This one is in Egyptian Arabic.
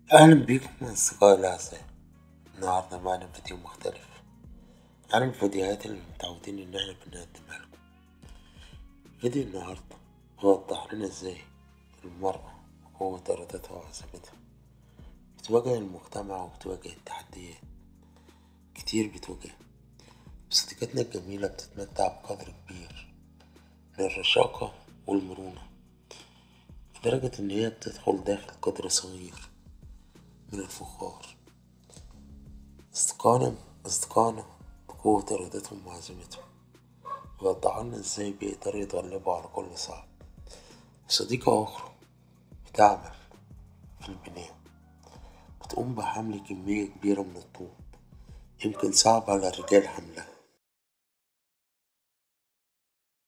أهلا بيكم أصدقائي الأعزاء النهاردة معنا فيديو مختلف عن الفيديوهات اللي متعودين إن احنا بنقدمها لكم فيديو النهاردة هوضح لنا ازاي المرأة وقوة إرادتها وعزيمتها بتواجه المجتمع وبتواجه التحديات كتير بتواجه صديقتنا الجميلة بتتمتع بقدر كبير من الرشاقة والمرونة لدرجة إن هي بتدخل داخل قدر صغير من الفخار أصدقائنا أصدقائنا بقوة إرادتهم وعزيمتهم يوضحوا لنا إزاي بيقدروا يتغلبوا على كل صعب صديقة أخرى بتعمل في البناء بتقوم بحمل كمية كبيرة من الطوب يمكن صعب على الرجال حملها